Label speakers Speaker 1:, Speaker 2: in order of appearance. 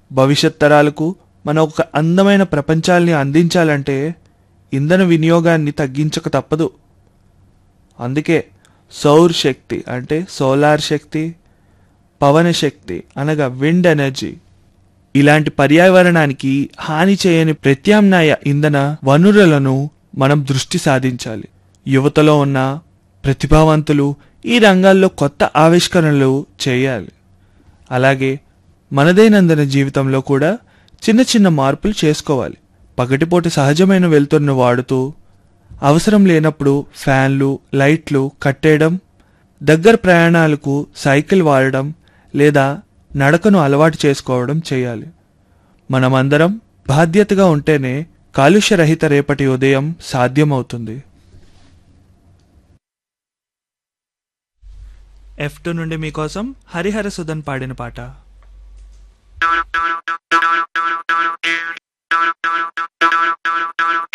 Speaker 1: భవిష్యత్ తరాలకు మనం ఒక అందమైన ప్రపంచాల్ని అందించాలంటే ఇంధన వినియోగాన్ని తగ్గించక తప్పదు అందుకే సౌర్ శక్తి అంటే సోలార్ శక్తి పవన శక్తి అనగా విండ్ ఎనర్జీ ఇలాంటి పర్యావరణానికి హాని చేయని ప్రత్యామ్నాయ ఇంధన వనరులను మనం దృష్టి సాధించాలి యువతలో ఉన్న ప్రతిభావంతులు ఈ రంగాల్లో కొత్త ఆవిష్కరణలు చేయాలి అలాగే మన దైనందిన జీవితంలో కూడా చిన్న చిన్న మార్పులు చేసుకోవాలి పగటిపూట సహజమైన వెలుతురును వాడుతూ అవసరం లేనప్పుడు ఫ్యాన్లు లైట్లు కట్టేయడం దగ్గర ప్రయాణాలకు సైకిల్ వాడడం లేదా నడకను అలవాటు చేసుకోవడం చేయాలి మనమందరం బాధ్యతగా ఉంటేనే కాలుష్యరహిత రేపటి ఉదయం సాధ్యమవుతుంది ఎఫ్ టూ నుండి మీకోసం హరిహర సుధన్ పాడిన పాట